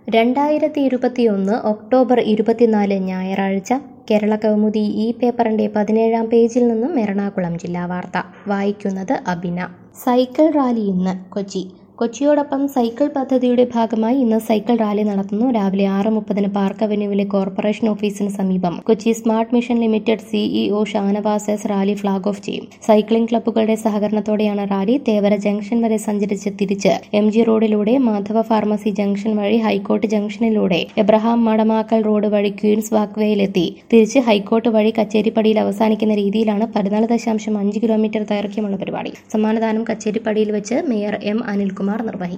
രണ്ടായിരത്തി ഇരുപത്തിയൊന്ന് ഒക്ടോബർ ഇരുപത്തിനാല് ഞായറാഴ്ച കേരള കൗമുദി ഈ പേപ്പറിന്റെ പതിനേഴാം പേജിൽ നിന്നും എറണാകുളം ജില്ലാ വാർത്ത വായിക്കുന്നത് അബിന സൈക്കിൾ റാലി ഇന്ന് കൊച്ചി കൊച്ചിയോടൊപ്പം സൈക്കിൾ പദ്ധതിയുടെ ഭാഗമായി ഇന്ന് സൈക്കിൾ റാലി നടത്തുന്നു രാവിലെ ആറ് മുപ്പതിന് പാർക്ക് അവന്യൂവിലെ കോർപ്പറേഷൻ ഓഫീസിന് സമീപം Kochi smart mission limited CEO Shanavas S rally flag off ചെയ്യും സൈക്ലിംഗ് ക്ലബ്ബുകളുടെ സഹകരണത്തോടെയാണ് റാലി തേവര ജംഗ്ഷൻ വരെ സഞ്ചരിച്ച് തിരിച്ച് എം ജി റോഡിലൂടെ മാധവ ഫാർമസി ജംഗ്ഷൻ വഴി ഹൈക്കോർട്ട് ജംഗ്ഷനിലൂടെ എബ്രഹാം മടമാക്കൽ റോഡ് വഴി ക്വീൻസ് വാക്വേയിലെത്തി തിരിച്ച് ഹൈക്കോർട്ട് വഴി കച്ചേരിപ്പടിയിൽ അവസാനിക്കുന്ന രീതിയിലാണ് പതിനാല് ദശാംശം അഞ്ച് കിലോമീറ്റർ ദൈർഘ്യമുള്ള പരിപാടി സമ്മാനദാനം കച്ചേരിപ്പടിയിൽ വെച്ച് മേയർ എം അനിൽകുമാർ നിർവഹിക്കും